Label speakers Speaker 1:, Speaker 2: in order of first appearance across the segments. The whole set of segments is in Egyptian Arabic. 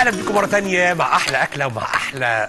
Speaker 1: اهلا بيكم مره تانية مع احلى اكله ومع احلى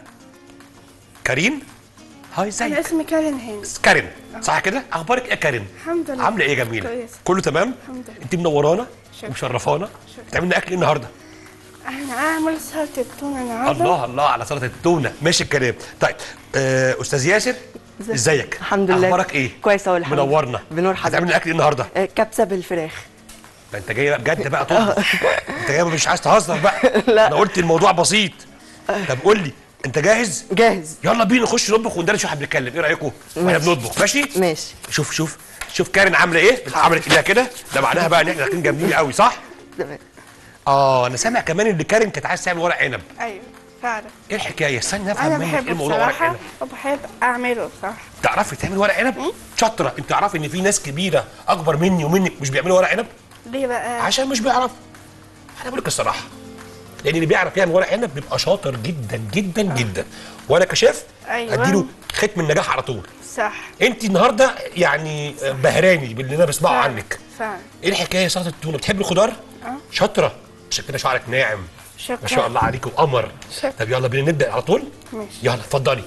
Speaker 1: كريم هاي
Speaker 2: انا
Speaker 1: ازيك
Speaker 2: اسمي كارين هينز
Speaker 1: كارين صح كده اخبارك ايه يا كارين
Speaker 2: الحمد لله
Speaker 1: عامله ايه يا جميله
Speaker 2: كويسة.
Speaker 1: كله تمام
Speaker 2: الحمد لله.
Speaker 1: انت منورانا
Speaker 2: شكرا.
Speaker 1: ومشرفانا
Speaker 2: شكرا.
Speaker 1: بتعملي لنا اكل ايه النهارده
Speaker 2: احنا عامل سلطه التونه النهارده
Speaker 1: الله الله على سلطه التونه ماشي الكلام طيب آه استاذ ياسر ازيك
Speaker 3: الحمد لله.
Speaker 1: اخبارك ايه
Speaker 3: كويس أوي الحمد لله.
Speaker 1: منورنا
Speaker 3: بنور حضرتك.
Speaker 1: هتعملي اكل ايه النهارده
Speaker 3: آه، كبسه بالفراخ
Speaker 1: ده انت جاي بقى بجد بقى تطبخ انت جاي مش عايز تهزر بقى
Speaker 3: لا.
Speaker 1: انا قلت الموضوع بسيط طب قول لي انت جاهز
Speaker 3: جاهز
Speaker 1: يلا بينا نخش نطبخ وندردش واحنا بنتكلم ايه رايكم واحنا
Speaker 3: ماشي.
Speaker 1: بنطبخ ماشي
Speaker 3: ماشي
Speaker 1: شوف شوف شوف كارين عامله ايه عملت ايديها كده ده معناها بقى ان احنا داخلين جامدين قوي صح
Speaker 3: تمام
Speaker 1: اه انا سامع كمان ان كارين كانت عايز تعمل ورق عنب
Speaker 2: ايوه فعلا
Speaker 1: ايه الحكايه استنى افهم
Speaker 2: انا
Speaker 1: منك
Speaker 2: بحبه
Speaker 1: ايه الموضوع ورق
Speaker 2: بصراحه
Speaker 1: عنب
Speaker 2: وبحب اعمله بصراحه
Speaker 1: تعرفي تعمل ورق عنب شاطره انت تعرفي ان في ناس كبيره اكبر مني ومنك مش بيعملوا ورق عنب
Speaker 2: ليه بقى
Speaker 1: عشان مش بيعرفوا انا بقول لك الصراحه لان اللي بيعرف يعمل ورق عنب بيبقى شاطر جدا جدا جدا وانا كشيف
Speaker 2: أيوة.
Speaker 1: اديله ختم النجاح على طول
Speaker 2: صح
Speaker 1: انت النهارده يعني بهراني باللي انا بسمعه
Speaker 2: فعلا.
Speaker 1: عنك
Speaker 2: فعلا
Speaker 1: ايه الحكايه سلطه التونه بتحبي الخضار
Speaker 2: اه
Speaker 1: شاطره عشان كده شعرك ناعم
Speaker 2: شكرا
Speaker 1: ما شاء الله عليكي وقمر
Speaker 2: شكرا.
Speaker 1: طب يلا بينا نبدا على طول
Speaker 2: ماشي.
Speaker 1: يلا اتفضلي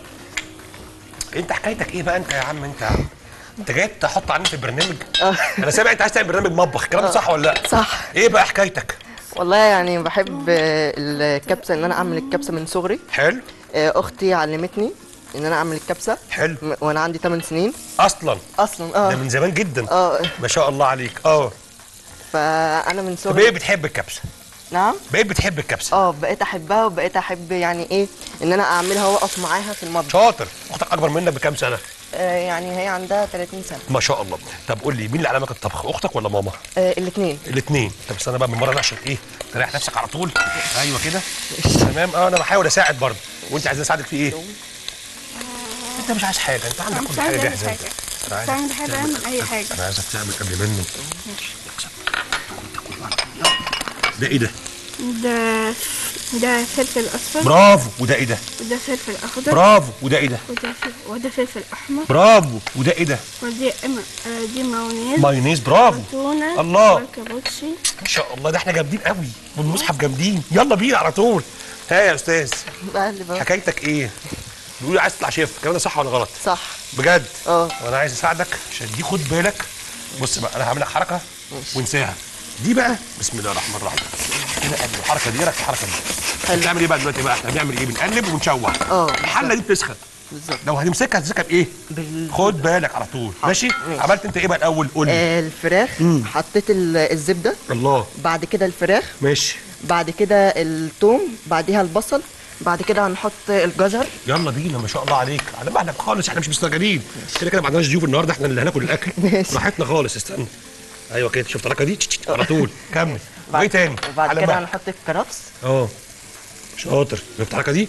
Speaker 1: انت حكايتك ايه بقى انت يا عم انت انت جاي تحط عني في البرنامج انا سامع انت عايز تعمل برنامج مطبخ الكلام ده صح ولا لا
Speaker 3: صح
Speaker 1: ايه بقى حكايتك
Speaker 3: والله يعني بحب آه، الكبسه ان انا اعمل الكبسه من صغري
Speaker 1: حلو
Speaker 3: آه، اختي علمتني ان انا اعمل الكبسه
Speaker 1: حلو
Speaker 3: م- وانا عندي 8 سنين
Speaker 1: اصلا
Speaker 3: اصلا
Speaker 1: ده
Speaker 3: اه
Speaker 1: من زمان جدا
Speaker 3: اه
Speaker 1: ما شاء الله عليك اه
Speaker 3: فانا من
Speaker 1: طب ايه
Speaker 3: صغري
Speaker 1: بتحب الكبسه
Speaker 3: نعم
Speaker 1: بقيت بتحب الكبسه
Speaker 3: اه بقيت احبها وبقيت احب يعني ايه ان انا اعملها واقف معاها في المطبخ
Speaker 1: شاطر اختك اكبر منك بكام سنه
Speaker 3: آه، يعني هي عندها 30 سنه
Speaker 1: ما شاء الله طب قول لي مين اللي علمك الطبخ اختك ولا ماما
Speaker 3: آه الاثنين
Speaker 1: الاثنين طب استنى بقى من مره عشان ايه تريح نفسك على طول ايوه كده تمام اه انا بحاول اساعد برضه وانت عايز اساعدك في ايه انت مش عايز حاجه انت عندك
Speaker 2: انا
Speaker 1: كل
Speaker 2: مش
Speaker 1: حاجه
Speaker 2: عايزه
Speaker 1: جاهزه
Speaker 2: اعمل
Speaker 1: انت
Speaker 2: حاجه
Speaker 1: انا
Speaker 2: بس
Speaker 1: عايزك
Speaker 2: انا بحب اعمل اي حاجه
Speaker 1: انا عايزك تعمل قبل منه ده ايه ده
Speaker 2: ده ده فلفل اصفر
Speaker 1: برافو وده ايه ده
Speaker 2: وده فلفل اخضر
Speaker 1: برافو وده ايه ده
Speaker 2: وده فلفل وده فلفل احمر
Speaker 1: برافو وده ايه ده
Speaker 2: ودي إما- آه، دي مايونيز
Speaker 1: مايونيز برافو
Speaker 2: تونه
Speaker 1: الله.
Speaker 2: والكابوتشي
Speaker 1: ما شاء الله ده احنا جامدين قوي والمصحف جامدين يلا بينا على طول ها يا استاذ
Speaker 3: بقلب أهو.
Speaker 1: حكايتك ايه بيقولوا عايز تطلع شيف الكلام ده صح ولا غلط
Speaker 3: صح
Speaker 1: بجد
Speaker 3: اه.
Speaker 1: وانا عايز اساعدك عشان دي خد بالك بص بقى انا هعمل لك حركه
Speaker 3: ماشي.
Speaker 1: وانساها دي بقى بسم الله الرحمن الرحيم كده قبل الحركه دي ركز الحركه دي
Speaker 3: حلو.
Speaker 1: بنعمل ايه بقى دلوقتي بقى احنا بنعمل ايه بنقلب ونشوح
Speaker 3: اه.
Speaker 1: الحله دي بتسخن
Speaker 3: بالظبط
Speaker 1: لو هتمسكها هتمسكها بايه
Speaker 3: بال-
Speaker 1: خد بالك على طول ماشي
Speaker 3: ماشي.
Speaker 1: عملت انت ايه بقى الاول قول لي
Speaker 3: آه الفراخ حطيت ال- الزبده
Speaker 1: الله
Speaker 3: بعد كده الفراخ
Speaker 1: ماشي
Speaker 3: بعد كده الثوم بعديها البصل بعد كده هنحط الجزر
Speaker 1: يلا بينا ما شاء الله عليك على مهلك خالص احنا مش مستعجلين كده كده ما عندناش ضيوف النهارده احنا اللي هناكل الاكل
Speaker 3: ماشي.
Speaker 1: براحتنا خالص استنى ايوه كده شفت الحركه دي على طول كمل وايه تاني
Speaker 3: وبعد
Speaker 1: على
Speaker 3: كده
Speaker 1: مهلك.
Speaker 3: هنحط الكرفس
Speaker 1: اه شاطر شفت الحركه دي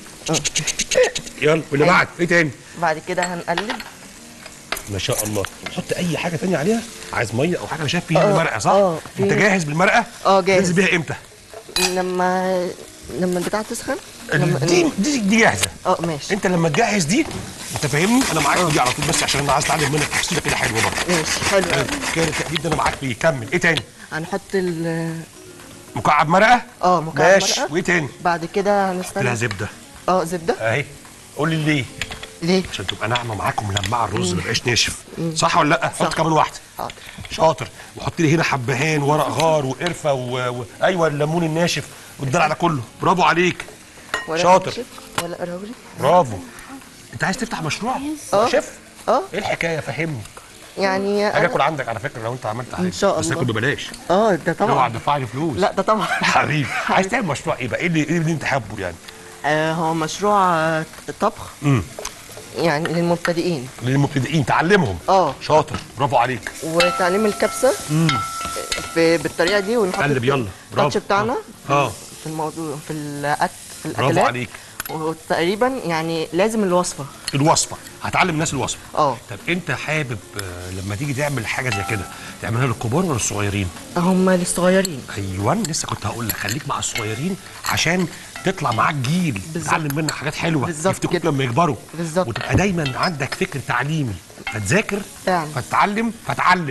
Speaker 1: يلا واللي
Speaker 3: أيوة.
Speaker 1: بعد ايه تاني
Speaker 3: بعد كده هنقلب
Speaker 1: ما شاء الله حط اي حاجه تانية عليها عايز ميه او حاجه انا شايف فيها
Speaker 3: اه،
Speaker 1: المرقه صح
Speaker 3: اه،
Speaker 1: انت
Speaker 3: في-
Speaker 1: جاهز بالمرقه
Speaker 3: اه، جاهز.
Speaker 1: تنزل بيها امتى
Speaker 3: لما لما البتاع تسخن لما
Speaker 1: دي دي دي جاهزه
Speaker 3: اه ماشي
Speaker 1: انت لما تجهز دي انت فاهمني انا معاك في دي على طول بس عشان انا عايز اتعلم منك تفصيله كده حلوه برضه
Speaker 3: ماشي حلو
Speaker 1: حلو. كده التأكيد ده انا معاك فيه كمل ايه تاني
Speaker 3: هنحط ال
Speaker 1: مكعب مرقه
Speaker 3: اه مكعب
Speaker 1: ماشي
Speaker 3: مرقه
Speaker 1: وايه تاني
Speaker 3: بعد كده
Speaker 1: لها
Speaker 3: هنستنى
Speaker 1: زبده
Speaker 3: اه زبده
Speaker 1: اهي قول لي ليه
Speaker 3: ليه
Speaker 1: عشان تبقى ناعمه معاك وملمعه الرز ما يبقاش ناشف صح ولا لا حط
Speaker 3: صح.
Speaker 1: كمان واحده
Speaker 3: حاضر
Speaker 1: شاطر وحط لي هنا حبهان ورق غار وقرفه و... و... ايوه الليمون الناشف والدلع ده كله برافو عليك
Speaker 3: ولا
Speaker 1: شاطر.
Speaker 3: شيف ولا قراولي
Speaker 1: برافو انت عايز تفتح مشروع
Speaker 3: اه.
Speaker 1: شيف
Speaker 3: اه
Speaker 1: ايه الحكايه فهمني
Speaker 3: يعني
Speaker 1: اجي
Speaker 3: أنا-
Speaker 1: اكل عندك على فكره لو انت عملت حاجه
Speaker 3: إن شاء
Speaker 1: بس
Speaker 3: الله.
Speaker 1: اكل ببلاش
Speaker 3: اه ده
Speaker 1: اوعى
Speaker 3: طبعا
Speaker 1: تدفع لي فلوس
Speaker 3: لا ده طبعا
Speaker 1: حبيبي عايز تعمل مشروع ايه بقى ايه اللي ايه اللي انت حابه يعني
Speaker 3: آه هو مشروع آه، طبخ
Speaker 1: امم
Speaker 3: يعني للمبتدئين
Speaker 1: للمبتدئين تعلمهم
Speaker 3: اه
Speaker 1: شاطر برافو عليك
Speaker 3: وتعليم الكبسه في بالطريقه دي ونحط
Speaker 1: قلب يلا برافو
Speaker 3: التاتش بتاعنا
Speaker 1: اه
Speaker 3: في الموضوع في الأكل في
Speaker 1: برافو
Speaker 3: الاكلات
Speaker 1: عليك
Speaker 3: وتقريبا يعني لازم الوصفه
Speaker 1: الوصفه هتعلم الناس الوصفه
Speaker 3: اه
Speaker 1: طب انت حابب آه، لما تيجي تعمل حاجه زي كده تعملها للكبار ولا للصغيرين
Speaker 3: هم للصغيرين
Speaker 1: ايوه لسه كنت هقول لك خليك مع الصغيرين عشان تطلع معاك جيل
Speaker 3: بالظبط.
Speaker 1: تتعلم منك حاجات حلوه
Speaker 3: بالظبط
Speaker 1: يفتكروك
Speaker 3: كده.
Speaker 1: لما يكبروا
Speaker 3: بالظبط.
Speaker 1: وتبقى دايما عندك فكر تعليمي فتذاكر
Speaker 3: فعلا.
Speaker 1: فتتعلم فتعلم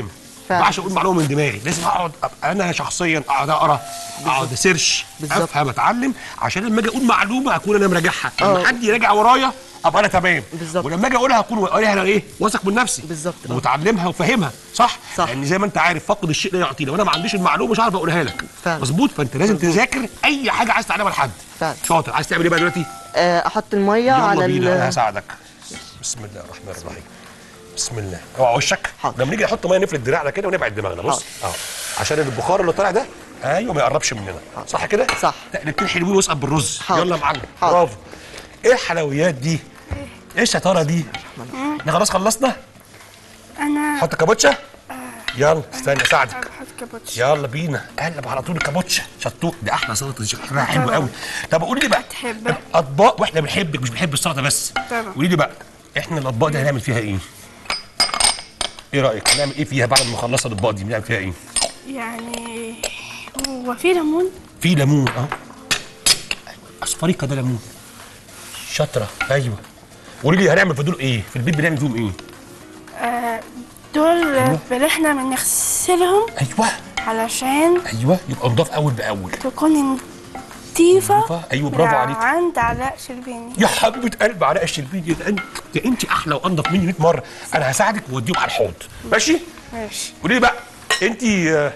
Speaker 3: فعلا.
Speaker 1: ما ينفعش اقول معلومه من دماغي لازم اقعد أبقى انا شخصيا اقعد اقرا اقعد اسيرش
Speaker 3: بالظبط.
Speaker 1: افهم اتعلم عشان لما اجي اقول معلومه اكون انا مراجعها
Speaker 3: آه.
Speaker 1: لما حد يراجع ورايا ابقى انا تمام
Speaker 3: بالظبط.
Speaker 1: ولما اجي اقولها اكون قاريها انا ايه واثق من نفسي
Speaker 3: بالظبط، آه.
Speaker 1: ومتعلمها وفاهمها صح
Speaker 3: صح.
Speaker 1: لان زي ما انت عارف فقد الشيء لا يعطينا وانا ما عنديش المعلومه مش عارف اقولها لك
Speaker 3: فعلا.
Speaker 1: مظبوط فانت لازم تذاكر اي حاجه عايز تعلمها لحد
Speaker 3: فعلا.
Speaker 1: شاطر عايز تعمل ايه بقى دلوقتي
Speaker 3: آه، احط الميه
Speaker 1: يلا
Speaker 3: على
Speaker 1: بينا انا
Speaker 3: ال
Speaker 1: هساعدك بسم الله الرحمن الرحيم بسم الله اوعى وشك
Speaker 3: حاضر.
Speaker 1: لما نيجي نحط ميه نفرد دراعنا كده ونبعد دماغنا بص اه عشان البخار اللي طالع ده ايوه ما يقربش مننا صح كده
Speaker 3: صح.
Speaker 1: تقلبتين حلوين واسقط بالرز
Speaker 3: حاضر.
Speaker 1: يلا يا معلم
Speaker 3: حاضر.
Speaker 1: برافو ايه الحلويات دي ايه الشطاره دي احنا خلاص خلصنا
Speaker 2: انا
Speaker 1: حط كابوتشا يلا استنى اساعدك
Speaker 2: بحط كابوتشي
Speaker 1: يلا بينا قلب على طول الكابوتشا شطوط ده احلى سلطه دي شكلها حلو قوي طب قولي لي بقى
Speaker 2: بتحبها؟
Speaker 1: اطباق واحنا بنحبك مش بنحب السلطه بس
Speaker 2: طبعا.
Speaker 1: قولي لي بقى احنا الاطباق دي هنعمل فيها ايه ايه رايك هنعمل ايه فيها بعد ما نخلص الاطباق دي بنعمل فيها ايه
Speaker 2: يعني هو في ليمون
Speaker 1: في ليمون اهو اصفريقه ده ليمون شاطره ايوه قولي لي هنعمل في دول ايه في البيت بنعمل فيهم ايه
Speaker 2: آه، دول اللي احنا بنغسلهم
Speaker 1: ايوه
Speaker 2: علشان
Speaker 1: ايوه يبقى نضاف اول باول
Speaker 2: تكون نضيفة
Speaker 1: نضيفة، أيوة، برافو
Speaker 2: من
Speaker 1: عليك.
Speaker 2: عند علاء شربيني
Speaker 1: يا حبيبه قلب علاء الشربيني ده انت ده انت احلى وانضف مني 100 مره انا هساعدك واوديهم على الحوض ماشي
Speaker 2: ماشي
Speaker 1: قولي لي بقى انت آه،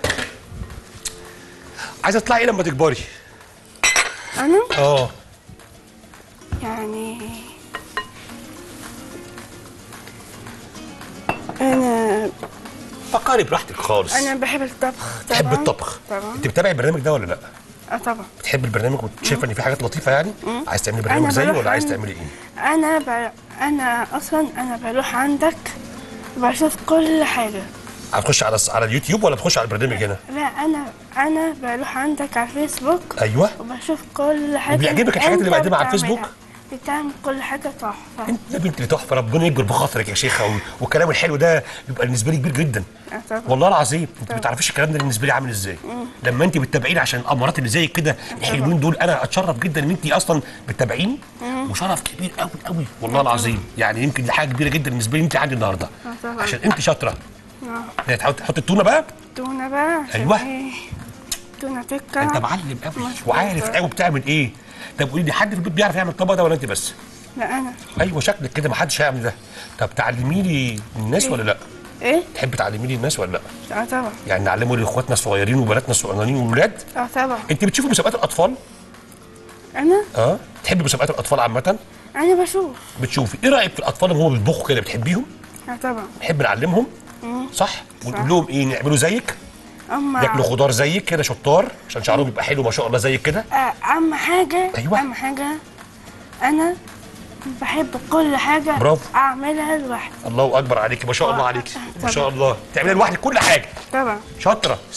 Speaker 1: عايزه تطلعي ايه لما تكبري
Speaker 2: انا
Speaker 1: اه
Speaker 2: يعني انا
Speaker 1: فكري براحتك خالص
Speaker 2: انا بحب الطبخ طبعا
Speaker 1: بتحب الطبخ
Speaker 2: طبعا
Speaker 1: انت بتتابعي البرنامج ده ولا لا
Speaker 2: اه طبعا
Speaker 1: بتحب البرنامج وشايفه ان في حاجات لطيفه يعني عايز تعملي برنامج
Speaker 2: أنا
Speaker 1: زيه
Speaker 2: بروح
Speaker 1: ولا عايز
Speaker 2: عند-
Speaker 1: تعملي ايه
Speaker 2: انا ب... انا اصلا انا بروح عندك بشوف كل حاجه
Speaker 1: هتخش على على اليوتيوب ولا بتخش على البرنامج هنا
Speaker 2: لا انا انا بروح عندك على الفيسبوك
Speaker 1: ايوه
Speaker 2: وبشوف كل حاجه
Speaker 1: وبيعجبك الحاجات اللي
Speaker 2: أنت
Speaker 1: بقدمها على
Speaker 2: بتعملها.
Speaker 1: الفيسبوك؟
Speaker 2: بتعمل كل حاجه تحفه
Speaker 1: انت يا بنت اللي تحفه ربنا يكبر بخاطرك يا شيخه و- والكلام الحلو ده بيبقى بالنسبه لي كبير جدا
Speaker 2: آه طبعا.
Speaker 1: والله العظيم انت ما تعرفيش الكلام ده بالنسبه لي عامل ازاي لما انت بتتابعيني عشان الامارات اللي زيك كده الحلوين دول انا اتشرف جدا ان انت اصلا بتتابعيني وشرف كبير قوي قوي والله العظيم يعني يمكن دي حاجه كبيره جدا بالنسبه لي انت عندي النهارده
Speaker 2: طبعا.
Speaker 1: عشان انت شاطره
Speaker 2: آه.
Speaker 1: تحط تحط التونه بقى
Speaker 2: تونه بقى عشان
Speaker 1: أيوة.
Speaker 2: إيه؟ تونه تكه
Speaker 1: انت معلم قوي
Speaker 2: مظبوط.
Speaker 1: وعارف قوي بتعمل ايه طب قولي لي حد في البيت بيعرف يعمل الطبق ده ولا انت بس
Speaker 2: لا انا
Speaker 1: ايوه شكلك كده ما حدش هيعمل ده طب تعلمي لي الناس ولا لا
Speaker 2: ايه
Speaker 1: تحب تعلمي لي الناس ولا لا
Speaker 2: اه طبعا
Speaker 1: يعني نعلمه لاخواتنا الصغيرين وبناتنا الصغيرين والولاد
Speaker 2: اه طبعا
Speaker 1: انت بتشوفي مسابقات الاطفال
Speaker 2: انا
Speaker 1: اه تحبي مسابقات الاطفال عامه
Speaker 2: انا بشوف
Speaker 1: بتشوفي ايه رايك في الاطفال اللي هم بيطبخوا كده بتحبيهم
Speaker 2: اه طبعا
Speaker 1: نحب نعلمهم صح ونقول لهم ايه نعملوا زيك
Speaker 2: اما
Speaker 1: ياكلوا خضار زيك كده شطار عشان شعرهم يبقى حلو ما شاء الله زيك كده
Speaker 2: آه، اهم حاجه
Speaker 1: أيوة.
Speaker 2: اهم حاجه انا بحب كل حاجه
Speaker 1: برافو.
Speaker 2: اعملها لوحدي
Speaker 1: الله اكبر عليكي ما شاء الله عليكي ما شاء الله تعملي لوحدك كل حاجه
Speaker 2: طبعا
Speaker 1: شاطره